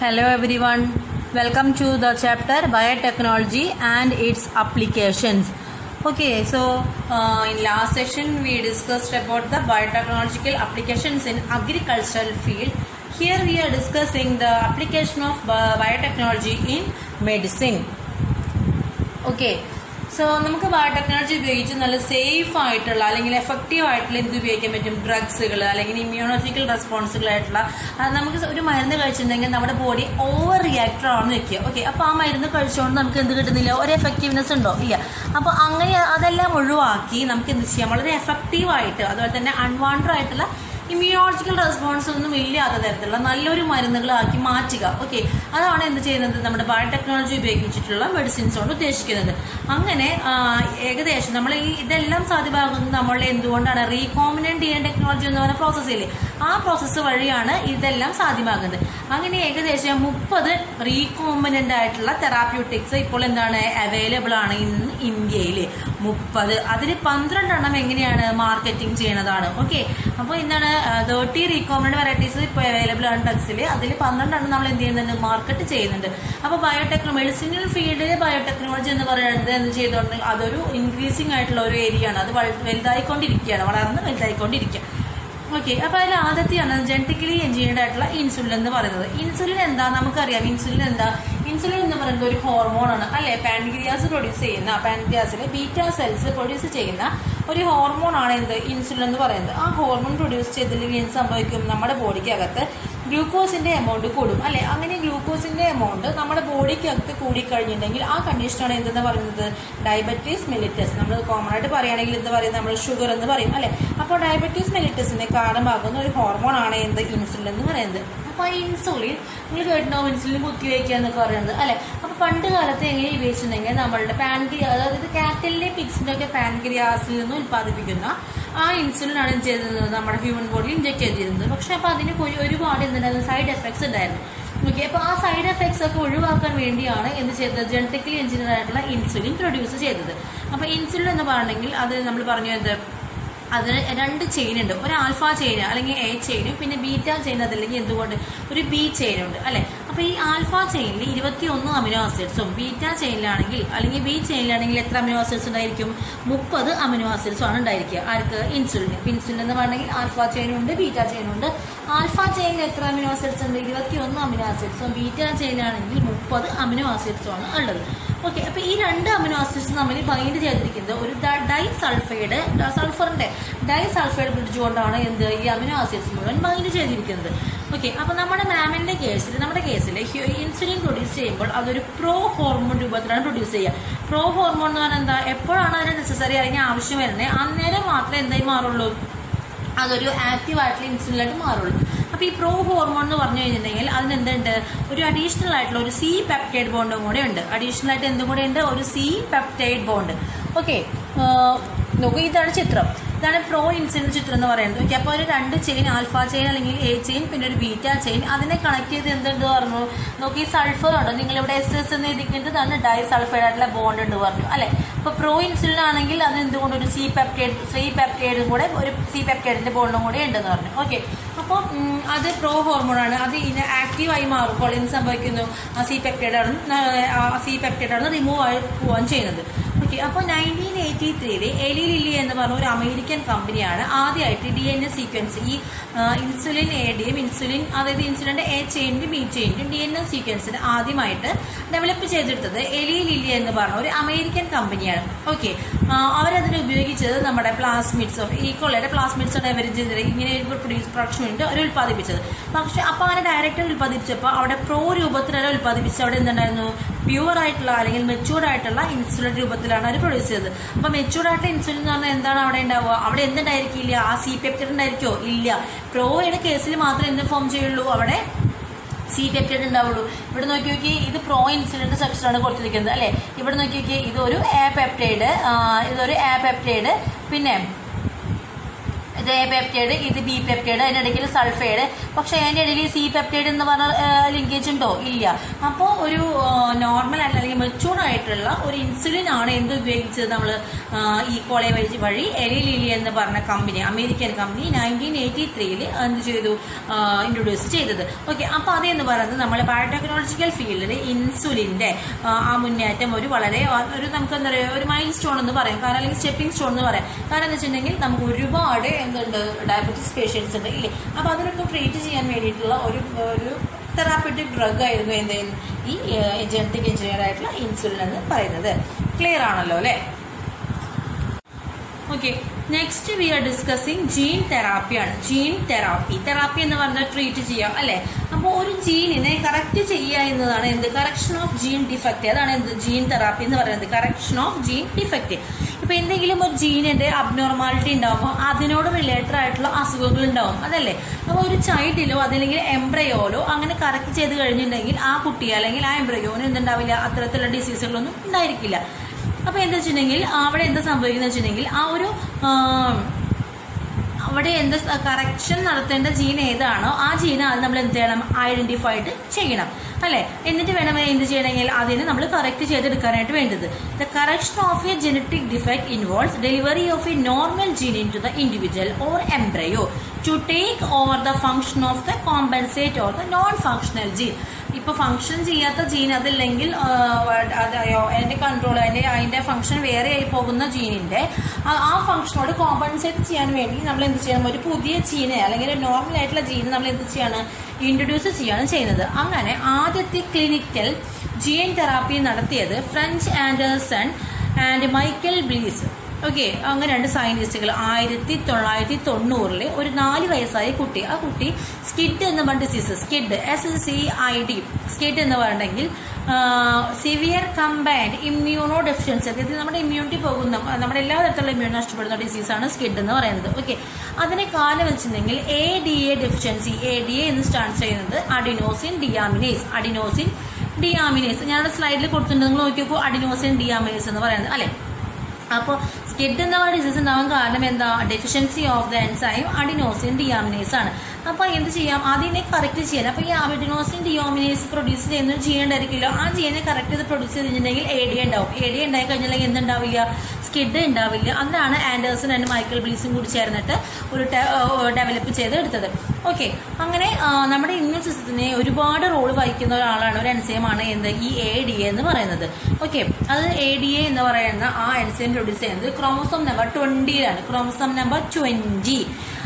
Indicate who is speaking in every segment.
Speaker 1: Hello everyone. Welcome to the chapter Biotechnology and its applications. Okay, so uh, in last session we discussed about the biotechnological applications in agricultural field. Here we are discussing the application of bi- biotechnology in medicine. Okay so നമുക്ക് biotechnology ഉപയോഗിച്ച് നല്ല safe ആയിട്ടുള്ള അല്ലെങ്കിൽ effective ആയിട്ടുള്ള എന്ത് ഉപയോഗിക്കാൻ പറ്റും ഡ്രഗ്സുകൾ അല്ലെങ്കിൽ ഇമ്മ്യൂണോളജിക്കൽ റെസ്പോൺസുകൾ ആയിട്ടുള്ള അത് നമുക്ക് ഒരു മരുന്ന് കഴിച്ചിട്ടുണ്ടെങ്കിൽ നമ്മുടെ ബോഡി ഓവർ റിയാക്ടർ ആണെന്ന് വെക്കുക ഓക്കെ അപ്പോൾ ആ മരുന്ന് കഴിച്ചുകൊണ്ട് നമുക്ക് എന്ത് കിട്ടുന്നില്ല ഒരു എഫക്റ്റീവ്നെസ് ഉണ്ടോ ഇല്ല അപ്പോൾ അങ്ങനെ അതെല്ലാം ഒഴിവാക്കി നമുക്ക് എന്ത് ചെയ്യാം വളരെ എഫക്റ്റീവ് ആയിട്ട് അതുപോലെ തന്നെ അൺവാണ്ടഡ് ആയിട്ടുള്ള ഇമ്മ്യൂണോളജിക്കൽ റെസ്പോൺസ് ഒന്നും ഇല്ലാത്ത തരത്തിലുള്ള നല്ലൊരു മരുന്നുകളാക്കി മാറ്റുക ഓക്കെ അതാണ് എന്ത് ചെയ്യുന്നത് നമ്മുടെ ബയോടെക്നോളജി ഉപയോഗിച്ചിട്ടുള്ള മെഡിസിൻസ് കൊണ്ട് ഉദ്ദേശിക്കുന്നത് അങ്ങനെ ആ, ഏകദേശം നമ്മൾ ഈ ഇതെല്ലാം സാധ്യമാകുന്നത് നമ്മളുടെ എന്തുകൊണ്ടാണ് റീകോമിനന്റ് ഡി എൻ ടെക്നോളജി എന്ന് പറയുന്ന പ്രോസസ്സ് ഇല്ലേ ആ പ്രോസസ്സ് വഴിയാണ് ഇതെല്ലാം സാധ്യമാകുന്നത് അങ്ങനെ ഏകദേശം മുപ്പത് റീകോമിനന്റ് ആയിട്ടുള്ള തെറാപ്യൂട്ടിക്സ് ഇപ്പോൾ എന്താണ് അവൈലബിൾ ആണ് ഇന്ന് ഇന്ത്യയിൽ മുപ്പത് അതിൽ പന്ത്രണ്ടെണ്ണം എങ്ങനെയാണ് മാർക്കറ്റിംഗ് ചെയ്യണതാണ് ഓക്കെ അപ്പോൾ എന്താണ് തേർട്ടി റീകോമിനന്റ് വെറൈറ്റീസ് ഇപ്പോൾ അവൈലബിൾ ആണ് ഡ്രഗ്സിൽ അതിൽ പന്ത്രണ്ടെണ്ണം നമ്മൾ എന്ത് ചെയ്യുന്നുണ്ട് മാർക്കറ്റ് ചെയ്യുന്നുണ്ട് അപ്പോൾ ബയോടെക്നോ മെഡിസിനൽ ഫീൽഡിൽ ബയോടെക്നോളജി എന്ന് പറയുന്നത് എന്ത് ചെയ്തുകൊണ്ട് അതൊരു ഇൻക്രീസിംഗ് ആയിട്ടുള്ള ഒരു ഏരിയ ആണ് അത് വൽ- വലുതായിക്കൊണ്ടിരിക്കുകയാണ് വളർന്ന് വലുതായിക്കൊണ്ടിരിക്കുക ഓക്കെ അപ്പോൾ അതിൽ ആദ്യത്തെയാണ് ജനറ്റിക്കലി എഞ്ചിനീയർഡ് ആയിട്ടുള്ള ഇൻസുലിൻ എന്ന് പറയുന്നത് ഇൻസുലിൻ എന്താ നമുക്കറിയാം ഇൻസുലിൻ എന്താ ഇൻസുലിൻ എന്ന് പറയുന്നത് ഒരു ഹോർമോണാണ് അല്ലെ പാൻക്രിയാസ് പ്രൊഡ്യൂസ് ചെയ്യുന്ന പാൻക്രിയാസിലെ ബീറ്റ സെൽസ് പ്രൊഡ്യൂസ് ചെയ്യുന്ന ഒരു ഹോർമോണാണ് എന്ത് ഇൻസുലിൻ എന്ന് പറയുന്നത് ആ ഹോർമോൺ പ്രൊഡ്യൂസ് ചെയ്തില്ലെങ്കിൽ എന്ത് സംഭവിക്കും നമ്മുടെ ബോഡിക്കകത്ത് ഗ്ലൂക്കോസിന്റെ എമൗണ്ട് കൂടും അല്ലെ അങ്ങനെ ഗ്ലൂക്കോസിന്റെ എമൗണ്ട് നമ്മുടെ ബോഡിക്കകത്ത് കൂടിക്കഴിഞ്ഞിട്ടുണ്ടെങ്കിൽ ആ കണ്ടീഷനാണ് എന്തെന്ന് പറയുന്നത് ഡയബറ്റീസ് മെലിറ്റസ് നമ്മൾ കോമൺ ആയിട്ട് പറയുകയാണെങ്കിൽ എന്ത് പറയും നമ്മൾ ഷുഗർ എന്ന് പറയും അല്ലെ അപ്പോൾ ഡയബറ്റീസ് മെലിറ്റസിന് കാരണമാകുന്ന ഒരു ഹോർമോൺ ആണ് എന്ത് ഇൻസുലിൻ എന്ന് പറയുന്നത് അപ്പോൾ ആ ഇൻസുലിൻ നിങ്ങൾ കേട്ടിട്ടുണ്ടാവും ഇൻസുലിൻ കുത്തിവെക്കുക എന്നൊക്കെ പറയുന്നത് അല്ലെ അപ്പോൾ പണ്ട് കാലത്ത് എങ്ങനെ ഉപയോഗിച്ചിട്ടുണ്ടെങ്കിൽ നമ്മളുടെ പാൻക്രിയ അതായത് കാറ്റലിന്റെ പിക്സിന്റെ ഒക്കെ പാൻക്രിയാസിൽ നിന്ന് ഉൽപ്പാദിപ്പിക്കുന്ന ആ ഇൻസുലിൻ ആണ് എന്ത് ചെയ്തിരുന്നത് നമ്മുടെ ഹ്യൂമൻ ബോഡിയിൽ ഇഞ്ചെക്ട് ചെയ്തിരുന്നത് പക്ഷെ അപ്പോൾ അതിന് ഒരു- ഒരുപാട് എന്തുണ്ടായിരുന്നു സൈഡ് എഫക്ട്സ് ഉണ്ടായിരുന്നു ഓക്കെ അപ്പോൾ ആ സൈഡ് എഫക്ട്സ് ഒക്കെ ഒഴിവാക്കാൻ വേണ്ടിയാണ് എന്ത് ചെയ്തത് ജനറ്റിക്കലി എഞ്ചിനീയർ ആയിട്ടുള്ള ഇൻസുലിൻ പ്രൊഡ്യൂസ് ചെയ്തത് അപ്പോൾ ഇൻസുലിൻ എന്ന് പറഞ്ഞെങ്കിൽ അത് നമ്മൾ പറഞ്ഞു എന്ത് അതിന് രണ്ട് ചെയിൻ ഉണ്ട് ഒരു ആൽഫ ചെയിൻ അല്ലെങ്കിൽ എ ചെയിനും പിന്നെ ബീറ്റ ചെയിൻ അതല്ലെങ്കിൽ എന്തുകൊണ്ട് ഒരു ബി ചെയിൻ ഉണ്ട് അല്ലെ അപ്പൊ ഈ ആൽഫ ചെയിനിൽ ഇരുപത്തി ഒന്ന് അമിനോ ആസിഡ്സും ബീറ്റ ചെയിനിലാണെങ്കിൽ അല്ലെങ്കിൽ ബി ചെയിനിലാണെങ്കിൽ എത്ര അമിനോ ആസിഡ്സ് ഉണ്ടായിരിക്കും മുപ്പത് അമിനോ ആസിഡ്സും ആണ് ഉണ്ടായിരിക്കുക ആർക്ക് ഇൻസുലിൻ ഇപ്പൊ ഇൻസുലിൻ എന്ന് പറഞ്ഞെങ്കിൽ ആൽഫ ചെയിനും ഉണ്ട് ബീറ്റ ചെയിനും ഉണ്ട് ആൽഫ ചെയിനിൽ എത്ര അമിനോ ആസിഡ്സ് ഉണ്ട് ഇരുപത്തി ഒന്ന് അമിനോ ആസിഡ്സും ബീറ്റ ചെയിനാണെങ്കിൽ മുപ്പത് അമിനോ ആസിഡ്സും ആണ് ഉള്ളത് ഓക്കെ അപ്പൊ ഈ രണ്ട് അമിനോ ആസിഡ്സ് തമ്മിൽ ബൈൻഡ് ചെയ്തിരിക്കുന്നത് ഒരു ഡൈ സൾഫൈഡ് സൾഫറിന്റെ ഡൈ സൾഫൈഡ് ബ്രിഡ്ജ് കൊണ്ടാണ് എന്ത് ഈ അമിനോ ആസിഡ്സ് മുഴുവൻ ബൈൻഡ് ചെയ്തിരിക്കുന്നത് ഓക്കെ അപ്പൊ നമ്മുടെ മാമിന്റെ കേസിൽ നമ്മുടെ കേസിൽ ഇൻസുലിൻ പ്രൊഡ്യൂസ് ചെയ്യുമ്പോൾ അതൊരു പ്രോ ഹോർമോൺ രൂപത്തിലാണ് പ്രൊഡ്യൂസ് ചെയ്യുക പ്രോ ഹോർമോൺ എന്ന് പറഞ്ഞാൽ എന്താ എപ്പോഴാണ് അതിന് നെസസറി അല്ലെങ്കിൽ ആവശ്യം വരുന്നത് അന്നേരം മാത്രമേ എന്തായി മാറുള്ളൂ അതൊരു ആക്റ്റീവ് ആയിട്ടുള്ള ഇൻസുലിനായിട്ട് മാറുള്ളൂ അപ്പോൾ ഈ പ്രോ ഹോർമോൺ എന്ന് പറഞ്ഞു കഴിഞ്ഞിട്ടുണ്ടെങ്കിൽ അതിന് എന്തുണ്ട് ഒരു അഡീഷണൽ ആയിട്ടുള്ള ഒരു സി പെപ്റ്റൈഡ് ബോണ്ടും കൂടെ ഉണ്ട് അഡീഷണൽ ആയിട്ട് എന്തും കൂടെ ഉണ്ട് ഒരു സി പെപ്റ്റൈഡ് ബോണ്ട് ഓക്കെ നോക്കൂ ഇതാണ് ചിത്രം ഇതാണ് പ്രോ ഇൻസുലിൻ ചിത്രം എന്ന് പറയുന്നത് ഓക്കെ അപ്പോൾ ഒരു രണ്ട് ചെയിൻ ആൽഫ ചെയിൻ അല്ലെങ്കിൽ എ ചെയിൻ പിന്നെ ഒരു ബീറ്റ ചെയിൻ അതിനെ കണക്ട് ചെയ്ത് എന്തുണ്ട് പറഞ്ഞു നോക്കി സൾഫർ ഉണ്ട് നിങ്ങൾ ഇവിടെ എസ് എസ് എന്ന് എഴുതിക്കുന്നത് തന്നെ ഡൈ സൾഫൈഡ് ആയിട്ടുള്ള ബോണ്ട് ഉണ്ട് പറഞ്ഞു അല്ലെ അപ്പോൾ പ്രോ ഇൻസുലിൻ ആണെങ്കിൽ അത് എന്തുകൊണ്ട് ഒരു സി പെപ്റ്റൈഡ് സി പെപ്റ്റൈഡും കൂടെ ഒരു സി പെപ്റ്റൈഡിന്റെ ബോണ്ടും കൂടെ ഉണ്ടെന്ന് പറഞ്ഞു ഓക്കെ അപ്പോൾ അത് പ്രോ ഹോർമോൺ ആണ് അത് ഇനി ആക്റ്റീവായി മാറുമ്പോൾ എന്ത് സംഭവിക്കുന്നു ആ സി പെപ്റ്റൈഡ് ആണ് ആ സി പെപ്റ്റൈഡ് ആണ് റിമൂവ് ആയി പോവാൻ ചെയ്യുന്നത് ഓക്കെ അപ്പോൾ നയൻറ്റീൻ എയ്റ്റി ത്രീയില് എലി ലില്ലി എന്ന് പറഞ്ഞ ഒരു അമേരിക്കൻ കമ്പനിയാണ് ആദ്യമായിട്ട് ഡി എൻ എ സീക്വൻസ് ഈ ആ, ഇൻസുലിൻ എയുടെയും ഇൻസുലിൻ അതായത് ഇൻസുലിൻ്റെ എ ചെയിൻ്റെയും ബി ചെയിൻ്റെയും ഡി എൻ എ സീക്വൻസിന് ആദ്യമായിട്ട് ഡെവലപ്പ് ചെയ്തെടുത്തത് എലി ലില്ലി എന്ന് പറഞ്ഞ ഒരു അമേരിക്കൻ കമ്പനിയാണ് ഓക്കെ അവരതിന് ഉപയോഗിച്ചത് നമ്മുടെ പ്ലാസ്മിഡ്സ് ഓഫ് ഈ കൊള്ളയുടെ പ്ലാസ്മിഡ്സ് ആണ് അവർ ചെയ്തത് ഇങ്ങനെ ഒരു പ്രൊഡ്യൂസ് പ്രൊഡക്ഷൻ വേണ്ടി അവർ ഉൽപ്പാദിപ്പിച്ചത് പക്ഷെ അപ്പോൾ അങ്ങനെ ഡയറക്റ്റ് ഉൽപ്പാദിപ്പിച്ചപ്പോൾ അവിടെ പ്രോ രൂപത്തിലല്ല ഉൽപ്പാദിപ്പിച്ചത് അവിടെ എന്തുണ്ടായിരുന്നു പ്യുവർ ആയിട്ടുള്ള അല്ലെങ്കിൽ മെച്ചൂർഡ് ആയിട്ടുള്ള ഇൻസുലിൻ രൂപത്തിലാണ് അവർ പ്രൊഡ്യൂസ് ചെയ്തത് അപ്പോൾ മെച്ചൂർഡ് ആയിട്ടുള്ള ഇൻസുലിൻ എന്ന് പറഞ്ഞാൽ എന്താണ് അവിടെ ഉണ്ടാവുക അവിടെ എന്തുണ്ടായിരിക്കില്ല ആ സി പെപ്റ്റൈഡ് ഉണ്ടായിരിക്കോ ഇല്ല പ്രോയുടെ കേസിൽ മാത്രമേ എന്ത് ഫോം ചെയ്യുള്ളൂ അവിടെ സി പെപ്റ്റൈഡ് ഉണ്ടാവുള്ളൂ ഇവിടെ നോക്കി നോക്കി ഇത് പ്രോ ഇൻസുലിൻ്റെ സെക്ഷനാണ് കൊടുത്തിരിക്കുന്നത് അല്ലേ ഇവിടെ നോക്കി നോക്കി ഇതൊരു എ പെപ്റ്റൈഡ് ഇതൊരു എ പെപ്റ്റൈഡ് പിന്നെ ഇത് എ പെപ്റ്റൈഡ് ഇത് ബി പെപ്റ്റൈഡ് അതിൻ്റെ ഇടയ്ക്ക് സൾഫൈഡ് പക്ഷേ അതിൻ്റെ ഇടയിൽ സി പെപ്റ്റൈഡ് എന്ന് പറഞ്ഞ ലിങ്കേജ് ഉണ്ടോ ഇല്ല അപ്പോൾ ഒരു നോർമൽ ആയിട്ട് അല്ലെങ്കിൽ മെച്ചൂർഡ് ആയിട്ടുള്ള ഒരു ഇൻസുലിൻ ആണ് എന്ത് ഉപയോഗിച്ചത് നമ്മൾ ഈ കോളേ വഴി വഴി എലി ലിലി എന്ന് പറഞ്ഞ company American company nineteen eighty ത്രീയിൽ എന്ത് ചെയ്തു ഇൻട്രൊഡ്യൂസ് ചെയ്തത് ഓക്കെ അപ്പോൾ അതെന്ന് പറയുന്നത് നമ്മൾ ബയോടെക്നോളജിക്കൽ ഫീൽഡിൽ ഇൻസുലിൻ്റെ ആ മുന്നേറ്റം ഒരു വളരെ ഒരു നമുക്ക് എന്താ പറയുക ഒരു മൈൽ സ്റ്റോൺ എന്ന് പറയാം കാരണം അല്ലെങ്കിൽ സ്റ്റെപ്പിംഗ് സ്റ്റോൺ എന്ന് പറയാം കാരണം എന്ന് വെച്ചിട്ടുണ്ടെങ്കിൽ നമുക്ക് ഒരുപാട് എന്തുണ്ട് ഡയബറ്റീസ് പേഷ്യൻസ് ഉണ്ട് ഇല്ലേ അപ്പോൾ അതിനൊക്കെ ട്രീറ്റ് ചെയ്യാൻ വേണ്ടിയിട്ടുള്ള ഒരു ഒരു തെറാപ്പറ്റിക് ഡ്രഗ് ആയിരുന്നു എന്ത് ഈ ജനറ്റിക് എഞ്ചിനീയർ ആയിട്ടുള്ള ഇൻസുലിൻ എന്ന് പറയുന്നത് ക്ലിയർ ആണല്ലോ അല്ലേ okay next we are discussing gene തെറാപ്പിയാണ് ജീൻ തെറാപ്പി തെറാപ്പി എന്ന് പറഞ്ഞാൽ ട്രീറ്റ് ചെയ്യാം അല്ലെ അപ്പോൾ ഒരു ജീനിനെ കറക്റ്റ് ചെയ്യുക എന്നതാണ് എന്ത് കറക്ഷൻ ഓഫ് ജീൻ ഡിഫക്റ്റ് അതാണ് എന്ത് ജീൻ തെറാപ്പി എന്ന് പറയുന്നത് കറക്ഷൻ ഓഫ് ജീൻ ഡിഫക്റ്റ് ഇപ്പൊ എന്തെങ്കിലും ഒരു ജീനിന്റെ അബ്നോർമാലിറ്റി ഉണ്ടാവുമ്പോൾ അതിനോട് റിലേറ്റഡ് ആയിട്ടുള്ള അസുഖങ്ങൾ ഉണ്ടാവും അതല്ലേ അപ്പോൾ ഒരു ചൈൽഡിലോ അതല്ലെങ്കിൽ എംബ്രയോലോ അങ്ങനെ കറക്റ്റ് ചെയ്ത് കഴിഞ്ഞിട്ടുണ്ടെങ്കിൽ ആ കുട്ടി അല്ലെങ്കിൽ ആ എംബ്രയോന് എന്തുണ്ടാവില്ല അത്തരത്തിലുള്ള ഡിസീസുകളൊന്നും ഉണ്ടായിരിക്കില്ല അപ്പൊ എന്താ വെച്ചിട്ടുണ്ടെങ്കിൽ അവിടെ എന്താ സംഭവിക്കുന്നത് വെച്ചിട്ടുണ്ടെങ്കിൽ ആ ഒരു അവിടെ എന്ത് കറക്ഷൻ നടത്തേണ്ട ജീൻ ഏതാണോ ആ ജീൻ അത് നമ്മൾ എന്ത് ചെയ്യണം ഐഡന്റിഫൈഡ് ചെയ്യണം അല്ലെ എന്നിട്ട് വേണം എന്ത് ചെയ്യണമെങ്കിൽ അതിന് നമ്മൾ കറക്റ്റ് ചെയ്തെടുക്കാനായിട്ട് വേണ്ടത് the correction of a genetic defect involves delivery of a normal gene into the individual or embryo to take over the function of the compensate or the non functional gene ഇപ്പൊ function ചെയ്യാത്ത gene അതില്ലെങ്കിൽ അതിന്റെ control അതിന്റെ അതിന്റെ function വേറെ ആയി പോകുന്ന ജീനിന്റെ ആ ഫംഗ്ഷനോട് കോമ്പൻസേറ്റ് ചെയ്യാൻ വേണ്ടി നമ്മൾ എന്ത് ചെയ്യണം ഒരു പുതിയ ജീനെ അല്ലെങ്കിൽ ഒരു നോർമൽ ആയിട്ടുള്ള ജീൻ നമ്മൾ എന്ത് ചെയ്യാണ് ഇൻട്രൊഡ്യൂസ് ചെയ്യാണ് ചെയ്യുന്നത് അങ്ങനെ ആദ്യത്തെ ക്ലിനിക്കൽ ജീൻ തെറാപ്പി നടത്തിയത് French Anderson and Michael Blaese okay അങ്ങനെ രണ്ട് സയന്റിസ്റ്റുകൾ ആയിരത്തി തൊള്ളായിരത്തി തൊണ്ണൂറിൽ ഒരു നാല് വയസ്സായ കുട്ടി ആ കുട്ടി സ്കിഡ് എന്ന് പറഞ്ഞ disease SCID S C I D SCID എന്ന് പറഞ്ഞെങ്കിൽ സിവിയർ കമ്പൈൻഡ് ഇമ്മ്യൂണോ ഡെഫിഷ്യൻസി അതായത് നമ്മുടെ ഇമ്മ്യൂണിറ്റി പോകുന്ന നമ്മുടെ എല്ലാ തരത്തിലുള്ള ഇമ്മ്യൂൺ നഷ്ടപ്പെടുന്ന ഡിസീസാണ് സ്കിഡ് എന്ന് പറയുന്നത് ഓക്കെ അതിനെ കാലം വെച്ചിട്ടുണ്ടെങ്കിൽ A D A deficiency A D A എന്ന് സ്റ്റാർട്ട് ചെയ്യുന്നത് അഡിനോസിൻ ഡിയാമിനേസ് അഡിനോസിൻ ഡിയാമിനേസ് ഞാനവിടെ സ്ലൈഡിൽ കൊടുത്തിട്ടുണ്ട് നിങ്ങൾ നോക്കി നോക്കൂ അഡിനോസിൻ ഡിയാമിനേസ് എന്ന് പറയുന്നത് അല്ലെ അപ്പോൾ സ്കിഡ് എന്ന ഡിസീസ് ഉണ്ടാവാൻ കാരണം എന്താ deficiency of the enzyme adenosine deaminase ആണ് അപ്പൊ എന്ത് ചെയ്യാം അതിനെ കറക്റ്റ് ചെയ്യാൻ അപ്പൊ ഈ അഡിനോസിൻ ഡിയോമിനേസ് പ്രൊഡ്യൂസ് ചെയ്യുന്ന ഒരു ജീൻ ഉണ്ടായിരിക്കില്ല ആ ജീനെ കറക്റ്റ് ചെയ്ത് പ്രൊഡ്യൂസ് ചെയ്തിട്ടുണ്ടെങ്കിൽ എ ഡി ഉണ്ടാവും എ ഡി ഉണ്ടായി കഴിഞ്ഞാൽ എന്തുണ്ടാവില്ല സ്കിഡ് ഉണ്ടാവില്ല അതിനാണ് ആൻഡേഴ്സൺ ആൻഡ് മൈക്കൽ ബ്ലീസും കൂടി ചേർന്നിട്ട് ഒരു ഡെവലപ്പ് ചെയ്ത് എടുത്തത് ഓക്കെ അങ്ങനെ നമ്മുടെ ഇമ്മ്യൂൺ സിസ്റ്റത്തിനെ ഒരുപാട് റോൾ വഹിക്കുന്ന ഒരാളാണ് ഒരു എൻസൈമാണ് എന്ത് ഈ എ ഡി എ എന്ന് പറയുന്നത് ഓക്കെ അത് എ ഡി എ എന്ന് പറയുന്ന ആ എൻസൈം പ്രൊഡ്യൂസ് ചെയ്യുന്നത് ക്രോമസോം നമ്പർ ട്വന്റിയിലാണ് ക്രോമസോം നമ്പർ ട്വന്റി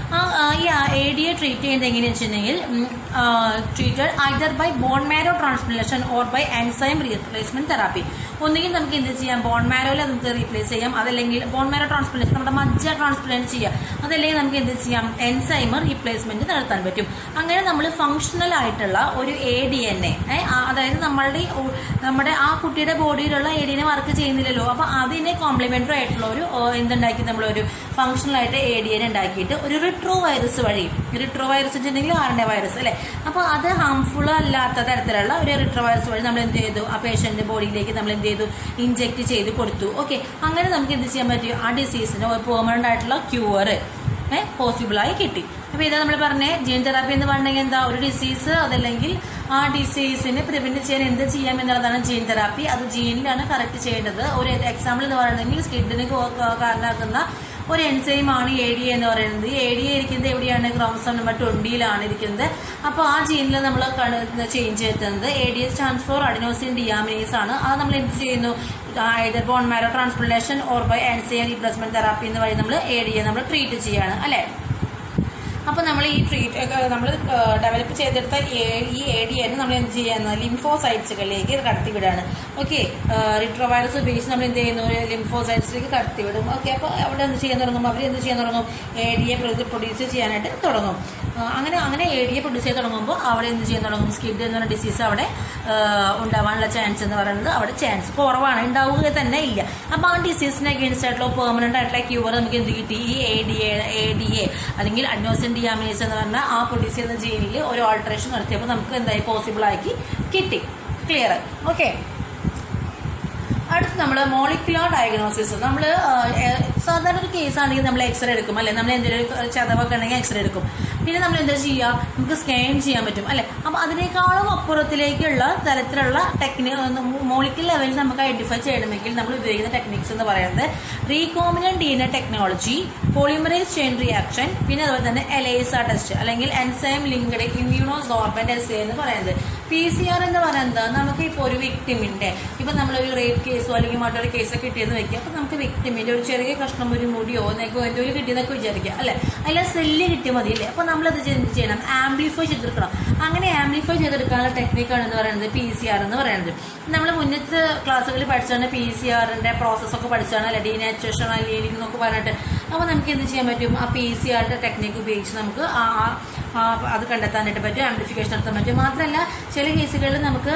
Speaker 1: ഈ എ ഡി എ ട്രീറ്റ് ചെയ്യുന്നത് എങ്ങനെയാണെന്ന് വെച്ചിട്ടുണ്ടെങ്കിൽ treated either by bone marrow transplantation or by enzyme replacement therapy ഒന്നുകിൽ നമുക്ക് എന്ത് ചെയ്യാം ബോൺ മാരോയിൽ നമുക്ക് റീപ്ലേസ് ചെയ്യാം അതല്ലെങ്കിൽ ബോൺ മാരോ ട്രാൻസ്പ്ലാന്റേഷൻ നമ്മുടെ മജ്ജ ട്രാൻസ്പ്ലാന്റ് ചെയ്യാം അതല്ലെങ്കിൽ നമുക്ക് എന്ത് ചെയ്യാം എൻസൈം റീപ്ലേസ്മെന്റ് നടത്താൻ പറ്റും അങ്ങനെ നമ്മൾ ഫങ്ഷണൽ ആയിട്ടുള്ള ഒരു എ ഡി എൻ എ അതായത് നമ്മളുടെ നമ്മുടെ ആ കുട്ടിയുടെ ബോഡിയിലുള്ള എ ഡി എൻ വർക്ക് ചെയ്യുന്നില്ലല്ലോ അപ്പൊ അതിനെ കോംപ്ലിമെന്ററി ആയിട്ടുള്ള ഒരു എന്തുണ്ടാക്കി നമ്മളൊരു ഫങ്ഷണൽ ആയിട്ട് എ ഡി എൻ ഉണ്ടാക്കിയിട്ട് ഒരു റിട്രോ വൈറസ് വഴി റിട്രോ വൈറസ് വെച്ചിട്ടുണ്ടെങ്കിൽ ആർ എൻ എ വൈറസ് അല്ലെ അപ്പൊ അത് ഹാംഫുൾ അല്ലാത്ത തരത്തിലുള്ള ഒരു റിട്രോ വൈറസ് വഴി നമ്മൾ എന്ത് ചെയ്തു ആ പേഷ്യന്റ് ബോഡിയിലേക്ക് നമ്മൾ എന്ത് ചെയ്തു ഇഞ്ചെക്ട് ചെയ്ത് കൊടുത്തു ഓക്കെ അങ്ങനെ നമുക്ക് എന്ത് ചെയ്യാൻ പറ്റും ആ ഡിസീസിന് പെർമനന്റ് ആയിട്ടുള്ള ക്യൂർ ഏഹ് പോസിബിളായി കിട്ടി അപ്പൊ ഇതാ നമ്മൾ പറഞ്ഞ ജീൻ തെറാപ്പി എന്ന് പറഞ്ഞെങ്കിൽ എന്താ ഒരു ഡിസീസ് അതല്ലെങ്കിൽ ആ ഡിസീസിനെ പ്രിവെന്റ് ചെയ്യാൻ എന്ത് ചെയ്യാം എന്നുള്ളതാണ് ജീൻ തെറാപ്പി അത് ജീനിലാണ് കറക്റ്റ് ചെയ്യേണ്ടത് ഒരു എക്സാമ്പിൾ എന്ന് പറയുകയാണെങ്കിൽ സ്കിഡിന് കാരണമാക്കുന്ന ഒരു എൻസൈം ആണ് എ ഡി എന്ന് പറയുന്നത് എ ഡി ഇരിക്കുന്നത് എവിടെയാണ് ക്രോമസോം നമ്പർ ട്വന്റിയിലാണ് ഇരിക്കുന്നത് അപ്പോൾ ആ ജീനിൽ നമ്മൾ ചേഞ്ച് വരുത്തുന്നത് എ ഡി എസ് ട്രാൻസ്ഫോർ അഡിനോസിൻ ഡിയാമിനേസ് ആണ് അത് നമ്മൾ എന്ത് ചെയ്യുന്നു either bone marrow transplantation or by enzyme replacement therapy എന്ന് വഴി നമ്മൾ എ ഡി നമ്മൾ ട്രീറ്റ് ചെയ്യാണ് അല്ലേ അപ്പോൾ നമ്മൾ ഈ ട്രീറ്റ് നമ്മൾ ഡെവലപ്പ് ചെയ്തെടുത്ത ഈ എ ഡി ആയിരുന്നു നമ്മൾ എന്ത് ചെയ്യുന്നത് ലിംഫോസൈറ്റ്സുകളിലേക്ക് കടത്തി വിടാണ് ഓക്കെ റിട്രോവൈറസ് ഉപയോഗിച്ച് നമ്മൾ എന്ത് ചെയ്യുന്നു ലിംഫോസൈറ്റ്സിലേക്ക് കടത്തി വിടും ഓക്കെ അപ്പോൾ അവിടെ എന്ത് ചെയ്യാൻ തുടങ്ങും അവർ എന്ത് ചെയ്യാൻ തുടങ്ങും എ ഡി എ പ്രൊഡ്യൂസ് ചെയ്യാനായിട്ട് തുടങ്ങും അങ്ങനെ അങ്ങനെ എ ഡി എ പ്രൊഡ്യൂസ് ചെയ്ത് തുടങ്ങുമ്പോൾ അവിടെ എന്ത് ചെയ്യാൻ തുടങ്ങും സ്കിഡ് എന്ന് പറഞ്ഞ ഡിസീസ് അവിടെ ഉണ്ടാവാനുള്ള ചാൻസ് എന്ന് പറയുന്നത് അവിടെ ചാൻസ് കുറവാണ് ഉണ്ടാവുക തന്നെ ഇല്ല അപ്പോൾ ആ ഡിസീസിന് അഗേൻസ്റ്റ് ആയിട്ടുള്ള പെർമനന്റ് ആയിട്ടുള്ള ക്യൂർ നമുക്ക് എന്ത് കിട്ടി ഈ A D A A D A അല്ലെങ്കിൽ അഡ്നോസിൻ ഡിയാമിനേസ് എന്ന് പറഞ്ഞാൽ ആ പ്രൊഡ്യൂസ് ചെയ്യുന്ന ജീനിൽ ഒരു ഓൾട്ടറേഷൻ നടത്തിയപ്പോൾ നമുക്ക് എന്തായി പോസിബിൾ ആക്കി കിട്ടി ക്ലിയർ ഓക്കെ അടുത്ത് നമ്മൾ മോളിക്കുലാർ ഡയഗ്നോസിസ് നമ്മൾ സാധാരണ ഒരു കേസ് ആണെങ്കിൽ നമ്മൾ എക്സ്റേ എടുക്കും അല്ലെ നമ്മൾ എന്തെങ്കിലും ഒരു ചതവൊക്കെ ഉണ്ടെങ്കിൽ എക്സ്റേ എടുക്കും പിന്നെ നമ്മൾ എന്താ ചെയ്യുക നമുക്ക് സ്കാൻ ചെയ്യാൻ പറ്റും അല്ലെ അപ്പൊ അതിനേക്കാളും അപ്പുറത്തിലേക്കുള്ള തരത്തിലുള്ള ടെക്നിക് മോളിക്കൽ ലെവലിൽ നമുക്ക് ഐഡന്റിഫൈ ചെയ്യണമെങ്കിൽ നമ്മൾ ഉപയോഗിക്കുന്ന ടെക്നിക്സ് എന്ന് പറയുന്നത് recombinant D N A technology polymerase chain reaction പിന്നെ അതുപോലെ തന്നെ എലൈസ ടെസ്റ്റ് അല്ലെങ്കിൽ എൻസൈം ലിങ്ക്ഡ് ഇമ്മ്യൂണോസോർബന്റ് എസ് എന്ന് പറയുന്നത് പി സി ആർ എന്ന് പറയുന്നത് നമുക്ക് ഇപ്പോൾ ഒരു വിക്ടിമിന്റെ ഇപ്പൊ നമ്മളൊരു റേപ്പ് കേസോ അല്ലെങ്കിൽ മറ്റൊരു കേസോ കിട്ടിയെന്ന് വെക്കുക അപ്പൊ നമുക്ക് വിക്ടിമിന്റെ ഒരു ചെറിയ കഷ്ണം ഒരു മുടിയോ നെഗോ എന്തെങ്കിലും കിട്ടിയെന്നൊക്കെ വിചാരിക്കുക അല്ലെ അതിലെ സെല്ല് കിട്ടിയാൽ മതി അല്ലേ അപ്പൊ നമ്മളത് എന്ത് ചെയ്യണം ആംപ്ലിഫൈ ചെയ്തെടുക്കണം അങ്ങനെ ആംപ്ലിഫൈ ചെയ്തെടുക്കാനുള്ള ടെക്നിക്കാണ് എന്ന് പറയുന്നത് പി സി ആർ എന്ന് പറയുന്നത് നമ്മൾ മുന്നത്തെ ക്ലാസ്സുകളിൽ പഠിച്ചാണ് പി സി ആറിന്റെ പ്രോസസ് ഒക്കെ പഠിച്ചാണ് അല്ലെ ഡീനാച്ചുവേഷൻ അലീനിങ് എന്നൊക്കെ പറഞ്ഞിട്ട് അപ്പോൾ നമുക്ക് എന്ത് ചെയ്യാൻ പറ്റും ആ പി സി ആറിന്റെ ടെക്നിക്ക് ഉപയോഗിച്ച് നമുക്ക് ആ ആ- ആ അത് കണ്ടെത്താനായിട്ട് പറ്റും ആംപ്ലിഫിക്കേഷൻ നടത്താൻ പറ്റും മാത്രമല്ല ചില കേസുകളിൽ നമുക്ക്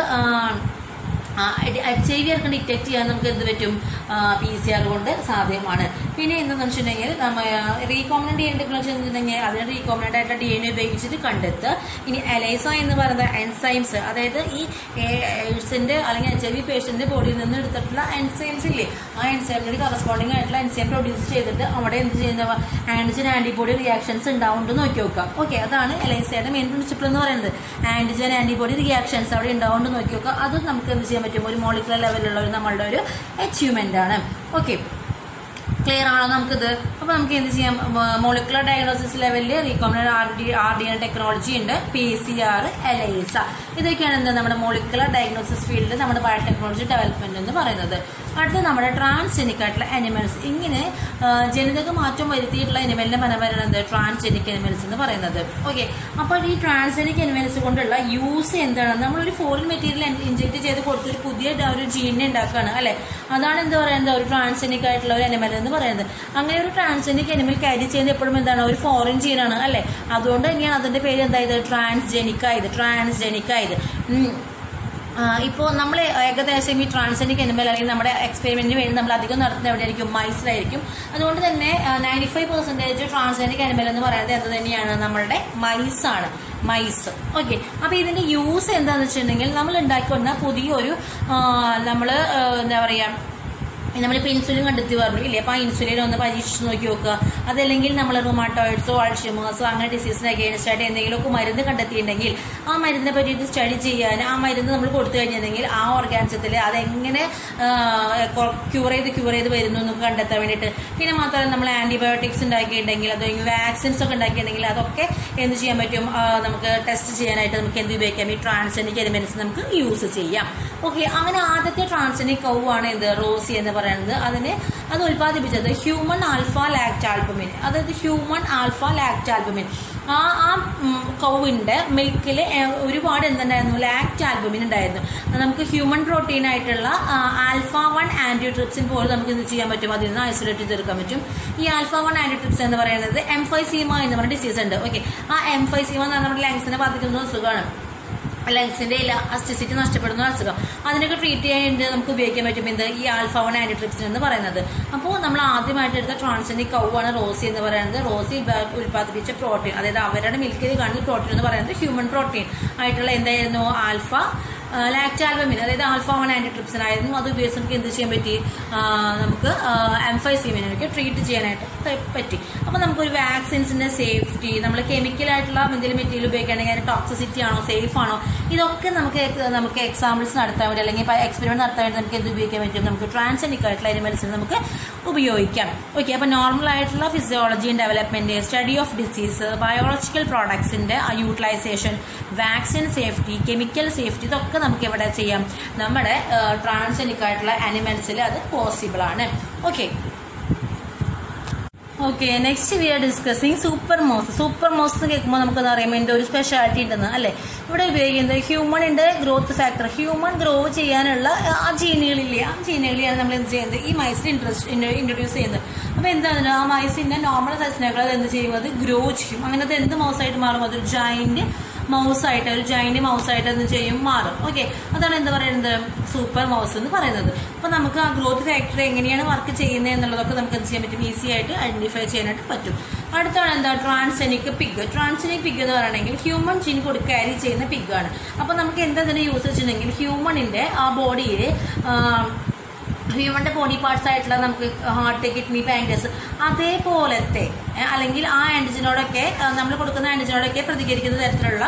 Speaker 1: എച്ച് ഐ വി ഒക്കെ ഡിറ്റക്ട് ചെയ്യാൻ നമുക്ക് എന്ത് പറ്റും പി സി ആർ കൊണ്ട് സാധ്യമാണ് പിന്നെ എന്താണെന്ന് വെച്ചിട്ടുണ്ടെങ്കിൽ നമ്മ റീകോമിനന്റ് ഡി എൻ ടെക്നോളജി എന്ന് വെച്ചിട്ടുണ്ടെങ്കിൽ അതിന് റീകോമിനന്റ് ആയിട്ടുള്ള ഡി എൻ ഉപയോഗിച്ചിട്ട് കണ്ടെത്തുക ഇനി എലൈസ എന്ന് പറയുന്ന എൻസൈംസ് അതായത് ഈ എയ്ഡ്സിന്റെ അല്ലെങ്കിൽ എച്ച് ഐ വി പേഷ്യന്റിന്റെ ബോഡിയിൽ നിന്ന് എടുത്തിട്ടുള്ള എൻസൈംസ് ഇല്ലേ ആ എൻസൈമിനോട് കറസ്പോണ്ടിങ് ആയിട്ടുള്ള എൻസൈം പ്രൊഡ്യൂസ് ചെയ്തിട്ട് അവിടെ എന്ത് ചെയ്യുന്ന ആന്റിജൻ ആന്റിബോഡി റിയാക്ഷൻസ് ഉണ്ടാവുന്നുണ്ട് നോക്കി നോക്കാം ഓക്കെ അതാണ് എലൈസയുടെ മെയിൻ പ്രിൻസിപ്പിൾ എന്ന് പറയുന്നത് ആന്റിജൻ ആന്റിബോഡി റിയാക്ഷൻസ് അവിടെ ഉണ്ടാവുന്നുണ്ട് നോക്കി നോക്കുക അത് നമുക്ക് എന്ത് ചെയ്യാൻ പറ്റും ഒരു മോളിക്കുലർ ലെവലിലുള്ള ഒരു നമ്മളുടെ ഒരു അച്ചീവ്മെന്റ് ആണ് ഓക്കെ ക്ലിയർ ആണോ നമുക്കിത് അപ്പൊ നമുക്ക് എന്ത് ചെയ്യാം മോളിക്കുലർ ഡയഗ്നോസിസ് ലെവലിൽ recombinant R D R D N technology ഉണ്ട് പി സി ആർ എലൈസ ഇതൊക്കെയാണ് എന്താ നമ്മുടെ മോളിക്കുലർ ഡയഗ്നോസിസ് ഫീൽഡിൽ നമ്മുടെ ബയോടെക്നോളജി ഡെവലപ്മെന്റ് എന്ന് പറയുന്നത് അടുത്ത നമ്മുടെ ട്രാൻസ്ജെനിക് ആയിട്ടുള്ള അനിമൽസ് ഇങ്ങനെ ആ, ജനിതക മാറ്റം വരുത്തിയിട്ടുള്ള അനിമലിന്റെ ഫലം പറയുന്നത് ട്രാൻസ്ജെനിക് അനിമൽസ് എന്ന് പറയുന്നത് ഓക്കെ അപ്പോൾ ഈ ട്രാൻസ്ജെനിക് അനിമൽസ് കൊണ്ടുള്ള യൂസ് എന്താണ് നമ്മളൊരു ഫോറിൻ മെറ്റീരിയൽ ഇൻജെക്ട് ചെയ്ത് കൊടുത്തൊരു പുതിയ ഡ- ഒരു ജീനിനെ ഉണ്ടാക്കുകയാണ് അല്ലെ അതാണ് എന്താ പറയുന്നത് ഒരു ട്രാൻസ്ജെനിക് ആയിട്ടുള്ള ഒരു അനിമൽ എന്ന് പറയുന്നത് അങ്ങനെ ഒരു ട്രാൻസ്ജെനിക് അനിമൽ ക്യാരി ചെയ്യുന്നത് എപ്പോഴും എന്താണ് ഒരു ഫോറിൻ ജീനാണ് അല്ലെ അതുകൊണ്ട് തന്നെയാണ് അതിന്റെ പേര് എന്തായത് ട്രാൻസ്ജെനിക് ആയത് ട്രാൻസ്ജെനിക് ആയത് ഉം. ഇപ്പോൾ നമ്മൾ ഏകദേശം ഈ ട്രാൻസ്ജെനിക് അനിമൽ അല്ലെങ്കിൽ നമ്മുടെ എക്സ്പെരിമെന്റിന് വേണ്ടി നമ്മൾ അധികം നടത്തുന്നത് എവിടെയായിരിക്കും മൈസിലായിരിക്കും അതുകൊണ്ട് തന്നെ ninety five percentage transgenic animal എന്ന് പറയുന്നത് എന്ത് തന്നെയാണ് നമ്മളുടെ മൈസാണ് മൈസ് ഓക്കെ അപ്പൊ ഇതിന്റെ യൂസ് എന്താണെന്ന് വെച്ചിട്ടുണ്ടെങ്കിൽ നമ്മൾ ഉണ്ടാക്കിക്കൊണ്ട പുതിയൊരു നമ്മൾ എന്താ പറയാ നമ്മളിപ്പോൾ ഇൻസുലിൻ കണ്ടെത്തി പറഞ്ഞു ഇല്ലേ അപ്പോൾ ആ ഇൻസുലിൻ ഒന്ന് പരീക്ഷിച്ച് നോക്കി നോക്കുക അതല്ലെങ്കിൽ നമ്മൾ റുമാറ്റോയിഡ്സോ അൾഷിമേഴ്സോ അങ്ങനെ ഡിസീസിന് അഗേൻസ്റ്റ് ആയിട്ട് എന്തെങ്കിലുമൊക്കെ മരുന്ന് കണ്ടെത്തിയിട്ടുണ്ടെങ്കിൽ ആ മരുന്നിനെ പറ്റിയിട്ട് സ്റ്റഡി ചെയ്യാൻ ആ മരുന്ന് നമ്മൾ കൊടുത്തു കഴിഞ്ഞിട്ടുണ്ടെങ്കിൽ ആ ഓർഗാനിസത്തിൽ അതെങ്ങനെ ക്യൂർ ചെയ്ത് ക്യൂർ ചെയ്ത് വരുന്നു എന്ന് കണ്ടെത്താൻ വേണ്ടിയിട്ട് പിന്നെ മാത്രമല്ല നമ്മൾ ആന്റിബയോട്ടിക്സ് ഉണ്ടാക്കിയിട്ടുണ്ടെങ്കിൽ അത് വാക്സിൻസ് ഒക്കെ ഉണ്ടാക്കിയിട്ടുണ്ടെങ്കിൽ അതൊക്കെ എന്ത് ചെയ്യാൻ പറ്റും ആ, നമുക്ക് ടെസ്റ്റ് ചെയ്യാനായിട്ട് നമുക്ക് എന്ത് ഉപയോഗിക്കാം ഈ ട്രാൻസ്ജനിക് എലിമെന്റ്സ് നമുക്ക് യൂസ് ചെയ്യാം ഓക്കെ അങ്ങനെ ആദ്യത്തെ ട്രാൻസ്ജനിക് കൗ ആണ് എന്ത് റോസി എന്ന് പറയുന്നത് അതിന് അത് ഉൽപ്പാദിപ്പിച്ചത് ഹ്യൂമൻ ആൽഫ ലാക്ട് ആൽബുമിൻ അതായത് ഹ്യൂമൻ ആൽഫ ലാക്ട് ആൽബുമിൻ ആ ആ കൗവിന്റെ മിൽക്കിൽ ഒരുപാട് എന്തുണ്ടായിരുന്നു ലാക്ട് ആൽബുമിൻ ഉണ്ടായിരുന്നു അത് നമുക്ക് ഹ്യൂമൻ പ്രോട്ടീൻ ആയിട്ടുള്ള ആൽഫ വൺ ആന്റിട്രിപ്സിൻ പോലും നമുക്ക് എന്ത് ചെയ്യാൻ പറ്റും അതിൽ നിന്ന് ഐസൊലേറ്റ് ചെയ്തെടുക്കാൻ പറ്റും ഈ ആൽഫ വൺ ആന്റിട്രിപ്സ് എന്ന് പറയുന്നത് എം ഫൈവ് സീമ എന്ന് പറഞ്ഞ ഡിസീസ് ഉണ്ട് ഓക്കെ ആ എം ഫൈവ് സീമ എന്ന് പറഞ്ഞാൽ നമ്മുടെ ലങ്സിനെ ബാധിക്കുന്ന അസുഖമാണ് ലങ്സിന്റെ അസ്റ്റിസിറ്റി നഷ്ടപ്പെടുന്ന ഒരു അസുഖം അതിനൊക്കെ ട്രീറ്റ് ചെയ്യാനായിട്ട് നമുക്ക് ഉപയോഗിക്കാൻ പറ്റും എന്ത് ഈ ആൽഫ വൺ ആന്റിട്രിപ്സിൻ എന്ന് പറയുന്നത് അപ്പോൾ നമ്മൾ ആദ്യമായിട്ട് എടുത്ത ട്രാൻസ്ജനിക് കൗ ആണ് റോസി എന്ന് പറയുന്നത് റോസി ബ- ഉൽപ്പാദിപ്പിച്ച പ്രോട്ടീൻ അതായത് അവരുടെ മിൽക്കിൽ കാണുന്ന പ്രോട്ടീൻ എന്ന് പറയുന്നത് ഹ്യൂമൻ പ്രോട്ടീൻ ആയിട്ടുള്ള എന്തായിരുന്നു ആൽഫ ലാക്ടാൽബമിൻ അതായത് ആൽഫ വൺ ആന്റിട്രിപ്സിൻ ആയിരുന്നു അത് ഉപയോഗിച്ച് നമുക്ക് എന്ത് ചെയ്യാൻ പറ്റി ആ, നമുക്ക് എംഫൈസീമിനൊക്കെ ട്രീറ്റ് ചെയ്യാനായിട്ട് പ- പറ്റി അപ്പോൾ നമുക്കൊരു വാക്സിൻസിന്റെ സേഫ്റ്റി നമ്മൾ കെമിക്കൽ ആയിട്ടുള്ള എന്തെങ്കിലും മെറ്റീരിയൽ ഉപയോഗിക്കുകയാണെങ്കിൽ അതിന് ടോക്സിസിറ്റി ആണോ സേഫ് ആണോ ഇതൊക്കെ നമുക്ക് എക്സ്- നമുക്ക് എക്സാമ്പിൾസ് നടത്താൻ വേണ്ടി അല്ലെങ്കിൽ എക്സ്പെരിമെന്റ് നടത്താൻ വേണ്ടി നമുക്ക് എന്ത് ഉപയോഗിക്കാൻ പറ്റും നമുക്ക് ട്രാൻസെനിക് ആയിട്ടുള്ള അനിമൽസിന് നമുക്ക് ഉപയോഗിക്കാം ഓക്കെ അപ്പോൾ നോർമൽ ആയിട്ടുള്ള physiology and development study of disease biological പ്രോഡക്ട്സിന്റെ utilisation vaccine safety chemical safety ഇതൊക്കെ നമുക്ക് ഇവിടെ ചെയ്യാം നമ്മുടെ ട്രാൻസെനിക് ആയിട്ടുള്ള അനിമൽസിൽ അത് പോസിബിൾ ആണ് okay okay next we are discussing super mouse super mouse എന്ന് കേൾക്കുമ്പോൾ നമുക്ക് എന്താ പറയുക ഇതിന്റെ ഒരു സ്പെഷ്യാലിറ്റി ഉണ്ടെന്ന് അല്ലേ ഇവിടെ ഉപയോഗിക്കുന്നത് ഹ്യൂമണിന്റെ ഗ്രോത്ത് ഫാക്ടർ ഹ്യൂമൻ ഗ്രോ ചെയ്യാനുള്ള ആ ജീനുകളില്ലേ ആ ജീനുകളെയാണ് നമ്മൾ എന്ത് ചെയ്യുന്നത് ഈ മൈസിൽ ഇൻട്രസ്റ്റ് ഇൻട്രൊഡ്യൂസ് ചെയ്യുന്നത് അപ്പൊ എന്താണ് ആ മൈസിന്റെ നോർമൽ സൈസിനേക്കാൾ അത് എന്ത് ചെയ്യുന്നത് ഗ്രോ ചെയ്യും അങ്ങനെ അത് എന്ത് മൗസായിട്ട് മാറും അതൊരു ജൈന്റ് മൗസ് ആയിട്ട് ഒരു ജൈന്റ് മൗസ് ആയിട്ട് എന്ത് ചെയ്യും മാറും ഓക്കെ അതാണ് എന്താ പറയുന്നത് സൂപ്പർ മൗസ് എന്ന് പറയുന്നത് അപ്പൊ നമുക്ക് ആ ഗ്രോത്ത് ഫാക്ടർ എങ്ങനെയാണ് വർക്ക് ചെയ്യുന്നത് എന്നുള്ളതൊക്കെ നമുക്ക് എന്ത് ചെയ്യാൻ പറ്റും ഈസി ആയിട്ട് ഐഡന്റിഫൈ ചെയ്യാനായിട്ട് പറ്റും അടുത്താണ് എന്താ ട്രാൻസെനിക് പിഗ് ട്രാൻസെനിക് പിഗ് എന്ന് പറയണമെങ്കിൽ ഹ്യൂമൻ ജീൻ കൂടി ക്യാരി ചെയ്യുന്ന പിഗ് ആണ് അപ്പൊ നമുക്ക് എന്താ യൂസ് വെച്ചിട്ടുണ്ടെങ്കിൽ ഹ്യൂമണിന്റെ ആ ബോഡിയിൽ ഹ്യൂമന്റെ ബോഡി പാർട്സ് ആയിട്ടുള്ള നമുക്ക് ഹാർട്ട് കിഡ്നി പാൻക്രിയസ് അതേപോലത്തെ ഏ, അല്ലെങ്കിൽ ആ ആൻറ്റിജനോടൊക്കെ നമ്മൾ കൊടുക്കുന്ന ആൻറ്റിജനോടൊക്കെ പ്രതികരിക്കുന്ന തരത്തിലുള്ള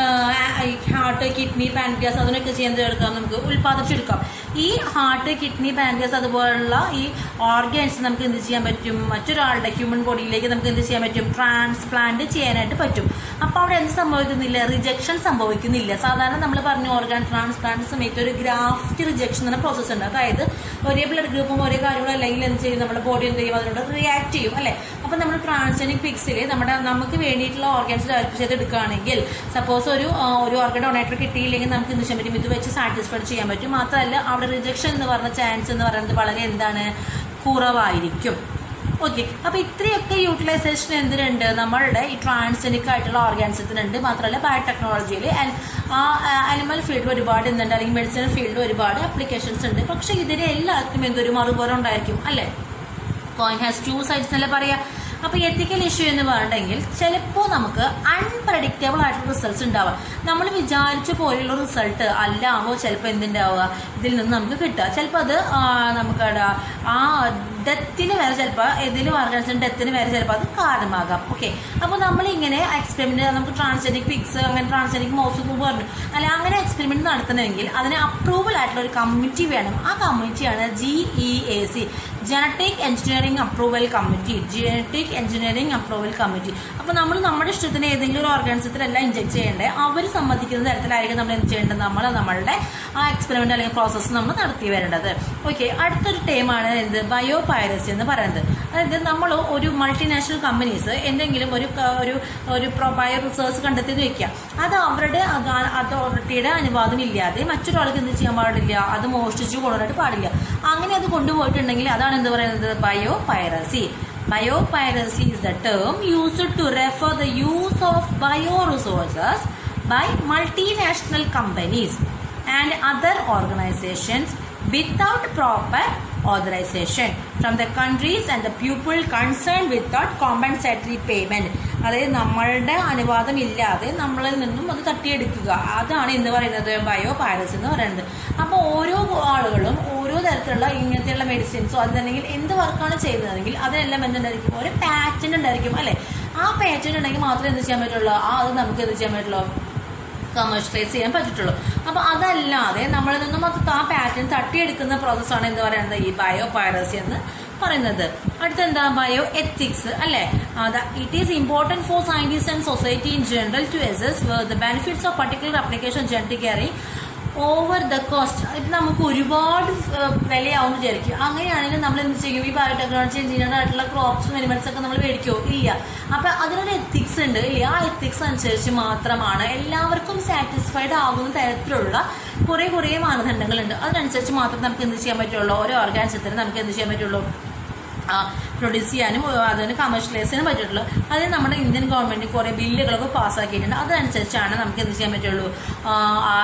Speaker 1: ഹാർട്ട് കിഡ്നി പാൻക്രിയാസ് അതിനൊക്കെ ചെയ്യുന്നത് എടുക്കാം നമുക്ക് ഉൽപ്പാദിപ്പിച്ചെടുക്കാം ഈ ഹാർട്ട് കിഡ്നി പാൻക്രിയാസ് അതുപോലുള്ള ഈ ഓർഗൻസ് നമുക്ക് എന്ത് ചെയ്യാൻ പറ്റും മറ്റൊരാളുടെ ഹ്യൂമൻ ബോഡിയിലേക്ക് നമുക്ക് എന്ത് ചെയ്യാൻ പറ്റും ട്രാൻസ്പ്ലാന്റ് ചെയ്യാനായിട്ട് പറ്റും അപ്പോൾ അവിടെ എന്ത് സംഭവിക്കുന്നില്ല റിജക്ഷൻ സംഭവിക്കുന്നില്ല സാധാരണ നമ്മൾ പറഞ്ഞ ഓർഗാൻ ട്രാൻസ്പ്ലാന്റ് സമയത്ത് ഒരു ഗ്രാഫ്റ്റ് റിജക്ഷൻ എന്ന പ്രോസസ്സ് ഉണ്ട് അതായത് ഒരേ ബ്ലഡ് ഗ്രൂപ്പും ഒരേ കാര്യങ്ങളും അല്ലെങ്കിൽ എന്ത് ചെയ്യും നമ്മുടെ ബോഡി എന്ത് ചെയ്യും അതിനോട് റിയാക്ട് ചെയ്യും അല്ലെ അപ്പൊ നമ്മൾ ട്രാൻസ്ജനിക് പിക്സിൽ നമ്മുടെ നമുക്ക് വേണ്ടിയിട്ടുള്ള ഓർഗൻസ് ഡെവലപ്പ് ചെയ്തെടുക്കുകയാണെങ്കിൽ സപ്പോസ് ഒരു ആ, ഒരു ഓർഗൻ ഡൊണേറ്റർ കിട്ടിയില്ലെങ്കിൽ നമുക്ക് എന്ത് ചെയ്യാൻ പറ്റും ഇത് വെച്ച് സാറ്റിസ്ഫൈഡ് ചെയ്യാൻ പറ്റും മാത്രമല്ല അവിടെ റിജക്ഷൻ എന്ന് പറഞ്ഞ ചാൻസ് എന്ന് പറയുന്നത് വളരെ എന്താണ് കുറവായിരിക്കും ഓക്കെ അപ്പൊ ഇത്രയൊക്കെ യൂട്ടിലൈസേഷൻ എന്തിനുണ്ട് നമ്മളുടെ ഈ ട്രാൻസ്ജനിക് ആയിട്ടുള്ള ഓർഗാനിസത്തിനുണ്ട് മാത്രമല്ല ബയോടെക്നോളജിയിൽ ആ അനിമൽ ഫീൽഡിൽ ഒരുപാട് എന്തുണ്ട് അല്ലെങ്കിൽ മെഡിസിനൽ ഫീൽഡിൽ ഒരുപാട് ആപ്ലിക്കേഷൻസ് ഉണ്ട് പക്ഷെ ഇതിന് എല്ലാത്തിനും എന്തൊരു മറുപുറം ഉണ്ടായിരിക്കും അല്ലേ കോയിൻ ഹാസ് ടു സൈഡ്സ് എന്നല്ലേ പറയാ അപ്പൊ എത്തിക്കൽ ഇഷ്യൂ എന്ന് പറഞ്ഞിട്ടുണ്ടെങ്കിൽ ചിലപ്പോൾ നമുക്ക് അൺപ്രഡിക്റ്റബിൾ ആയിട്ടുള്ള റിസൾട്ട്സ് ഉണ്ടാവാം നമ്മൾ വിചാരിച്ച പോലെയുള്ള റിസൾട്ട് അല്ലാമോ ചിലപ്പോൾ എന്തുണ്ടാവുക ഇതിൽ നിന്ന് നമുക്ക് കിട്ടുക ചിലപ്പോൾ അത് ആ, നമുക്ക് എടാ, ആ ഡെത്തിന് വരെ ചിലപ്പോൾ ഏതെങ്കിലും ഓർഗൻസിന് ഡെത്തിന് വരെ ചിലപ്പോൾ അത് കാരണമാകാം ഓക്കെ അപ്പോൾ നമ്മൾ ഇങ്ങനെ എക്സ്പെരിമെന്റ് നമുക്ക് ട്രാൻസ്ജനിക് പിക്സ് അങ്ങനെ ട്രാൻസ്ജനിക് മൗസ് പറഞ്ഞു അല്ല അങ്ങനെ എക്സ്പെരിമെന്റ് നടത്തണമെങ്കിൽ അതിന് അപ്രൂവൽ ആയിട്ടുള്ള ഒരു കമ്മിറ്റി വേണം ആ കമ്മിറ്റിയാണ് G E A C genetic engineering approval committee genetic engineering approval committee അപ്പോൾ നമ്മൾ നമ്മുടെ ഇഷ്ടത്തിന് ഏതെങ്കിലും ഒരു ഓർഗാനിസത്തിലല്ല ഇഞ്ചെക്ട് ചെയ്യേണ്ടത് അവർ സമ്മതിക്കുന്ന തരത്തിലായിരിക്കും നമ്മൾ എന്ത് ചെയ്യേണ്ടത് നമ്മൾ നമ്മളുടെ ആ എക്സ്പെരിമെന്റ് അല്ലെങ്കിൽ പ്രോസസ്സ് നമ്മൾ നടത്തി വരേണ്ടത് ഓക്കെ അടുത്തൊരു ടൈമാണ് എന്ത് ബയോ പൈറസി എന്ന് പറയുന്നത് അതായത് നമ്മൾ ഒരു മൾട്ടിനാഷണൽ കമ്പനീസ് എന്തെങ്കിലും ഒരു ക- ഒരു ഒരു ബയോ റിസർച്ച് കണ്ടെത്തി വെക്കുക അത് അവരുടെ അതോറിറ്റിയുടെ അനുവാദം ഇല്ലാതെ മറ്റൊരാൾക്ക് എന്ത് ചെയ്യാൻ പാടില്ല അത് മോഷ്ടിച്ചു കൊണ്ടുവരാനായിട്ട് പാടില്ല അങ്ങനെ അത് കൊണ്ടുപോയിട്ടുണ്ടെങ്കിൽ അതാണ് എന്ത് പറയുന്നത് biopiracy Biopiracy is the term used to refer the use of bioresources by multinational companies and other organizations without proper authorization from the countries and the people concerned without compensatory payment അതായത് നമ്മളുടെ അനുവാദം ഇല്ലാതെ നമ്മളിൽ നിന്നും അത് തട്ടിയെടുക്കുക അതാണ് എന്ന് പറയുന്നത് ബയോ പൈറസി എന്ന് പറയുന്നത് അപ്പോൾ ഓരോ ആളുകളും ഓരോ തരത്തിലുള്ള ഇങ്ങനത്തെയുള്ള മെഡിസിൻസോ അതല്ലെങ്കിൽ എന്ത് വർക്കാണ് ചെയ്യുന്നതെങ്കിൽ അതിനെല്ലാം എന്തുണ്ടായിരിക്കും ഒരു പാറ്റന്റ് ഉണ്ടായിരിക്കും അല്ലെ ആ പാറ്റന്റ് ഉണ്ടെങ്കിൽ മാത്രമേ എന്ത് ചെയ്യാൻ പറ്റുള്ളൂ ആ അത് നമുക്ക് എന്ത് ചെയ്യാൻ പറ്റുള്ളൂ കമേഴ്ഷ്യലൈസ് ചെയ്യാൻ പറ്റത്തുള്ളൂ അപ്പൊ അതല്ലാതെ നമ്മളിൽ നിന്നും അത് ആ പാറ്റേൺ തട്ടിയെടുക്കുന്ന പ്രോസസ്സാണ് എന്ന് പറയുന്നത് ഈ ബയോ പൈറസി എന്ന് പറയുന്നത് അടുത്തെന്താ ബയോ എത്തിക്സ് അല്ലെ it is important for scientist and society in general to assess the benefits of particular application genetic caring over the cost ഇത് നമുക്ക് ഒരുപാട് ഏഹ്, വിലയാവും വിചാരിക്കും അങ്ങനെയാണെങ്കിൽ നമ്മൾ എന്ത് ചെയ്യും ഈ ബയോടെക്നോളജി എഞ്ചിനീയർ ആയിട്ടുള്ള ക്രോപ്സും അനിമൽസ് ഒക്കെ നമ്മൾ മേടിക്കുമോ ഇല്ല അപ്പൊ അതിനൊരു എത്തിക്സ് ഉണ്ട് ഇല്ല ആ എത്തിക്സ് അനുസരിച്ച് മാത്രമാണ് എല്ലാവർക്കും സാറ്റിസ്ഫൈഡ് ആകുന്ന തരത്തിലുള്ള കുറെ കുറെ മാനദണ്ഡങ്ങളുണ്ട് അതിനനുസരിച്ച് മാത്രം നമുക്ക് എന്ത് ചെയ്യാൻ പറ്റുള്ളൂ ഓരോ ഓർഗാനിസത്തിന് നമുക്ക് എന്ത് ചെയ്യാൻ പറ്റുള്ളൂ പ്രൊഡ്യൂസ് ചെയ്യാനും ഏഹ്, അതിന് കമേഴ്ഷ്യലൈസ് ചെയ്യാനും പറ്റുള്ളൂ അതിന് നമ്മുടെ ഇന്ത്യൻ ഗവൺമെന്റ് കുറെ ബില്ലുകളൊക്കെ പാസ്സാക്കിയിട്ടുണ്ട് അതനുസരിച്ചാണ് നമുക്ക് എന്ത് ചെയ്യാൻ പറ്റുള്ളൂ ആ,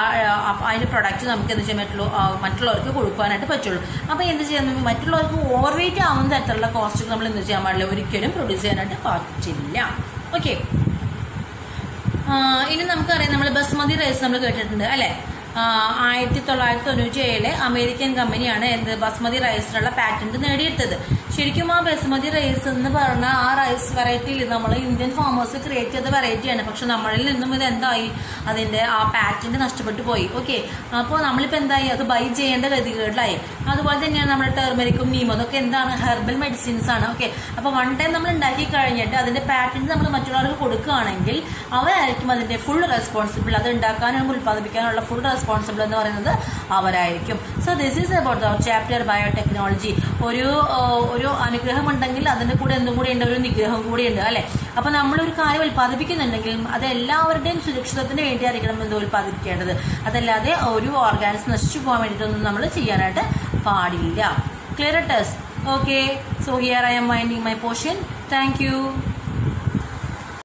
Speaker 1: ആ, അതിന്റെ പ്രൊഡക്റ്റ് നമുക്ക് എന്ത് ചെയ്യാൻ പറ്റുള്ളൂ ആ, മറ്റുള്ളവർക്ക് കൊടുക്കാനായിട്ട് പറ്റുള്ളൂ അപ്പൊ എന്ത് ചെയ്യാൻ മറ്റുള്ളവർക്ക് ഓവർ വെയിറ്റ് ആവുന്ന തരത്തിലുള്ള കോസ്റ്റ് നമ്മൾ എന്ത് ചെയ്യാൻ പാടില്ല ഒരിക്കലും പ്രൊഡ്യൂസ് ചെയ്യാനായിട്ട് പറ്റില്ല ഓക്കെ ഇനി നമുക്കറിയാം നമ്മൾ ബസ്മതി റൈസ് നമ്മൾ കേട്ടിട്ടുണ്ട് അല്ലെ ആയിരത്തി തൊള്ളായിരത്തി തൊണ്ണൂറ്റി ഏഴിലെ അമേരിക്കൻ കമ്പനിയാണ് എന്ത് ബസ്മതി റൈസിനുള്ള പാറ്റന്റ് നേടിയെടുത്തത് ശരിക്കും ആ ബസ്മതി റൈസ് എന്ന് പറഞ്ഞ ആ റൈസ് വെറൈറ്റിയിൽ നമ്മൾ ഇന്ത്യൻ ഫാമേഴ്സ് ക്രിയേറ്റ് ചെയ്ത വെറൈറ്റിയാണ് പക്ഷെ നമ്മളിൽ നിന്നും ഇത് എന്തായി അതിന്റെ ആ പാറ്റന്റ് നഷ്ടപ്പെട്ടു പോയി ഓക്കെ അപ്പോൾ നമ്മളിപ്പോൾ എന്തായി അത് ബൈ ചെയ്യേണ്ട ഗതികേടിലായി അതുപോലെ തന്നെയാണ് നമ്മുടെ ടെർമറിക്കും നീമോ അതൊക്കെ എന്താണ് ഹെർബൽ മെഡിസിൻസ് ആണ് ഓക്കെ അപ്പോൾ വൺ ടൈം നമ്മൾ ഉണ്ടാക്കി കഴിഞ്ഞിട്ട് അതിന്റെ പാറ്റന്റ് നമ്മൾ മറ്റുള്ളവർക്ക് കൊടുക്കുകയാണെങ്കിൽ അവരായിരിക്കും അതിന്റെ ഫുൾ റെസ്പോൺസിബിൾ അത് ഉണ്ടാക്കാനും ഉൽപ്പാദിപ്പിക്കാനുള്ള ഫുൾ റെസ്പോൺസിബിൾ എന്ന് പറയുന്നത് അവരായിരിക്കും so this is about the chapter biotechnology ഒരു ആ, ഒരു അനുഗ്രഹം ഉണ്ടെങ്കിൽ അതിന്റെ കൂടെ എന്തും കൂടി ഉണ്ട് ഒരു നിഗ്രഹം കൂടി ഉണ്ട് അല്ലെ അപ്പൊ നമ്മളൊരു കാര്യം ഉൽപ്പാദിപ്പിക്കുന്നുണ്ടെങ്കിൽ അത് എല്ലാവരുടെയും സുരക്ഷിതത്തിന് വേണ്ടിയായിരിക്കണം എന്ത് ഉൽപ്പാദിപ്പിക്കേണ്ടത് അതല്ലാതെ ഒരു ഓർഗാനിസ് നശിച്ചു പോകാൻ വേണ്ടിയിട്ടൊന്നും നമ്മൾ ചെയ്യാനായിട്ട് പാടില്ല clear test okay so here I'm minding my portion thank U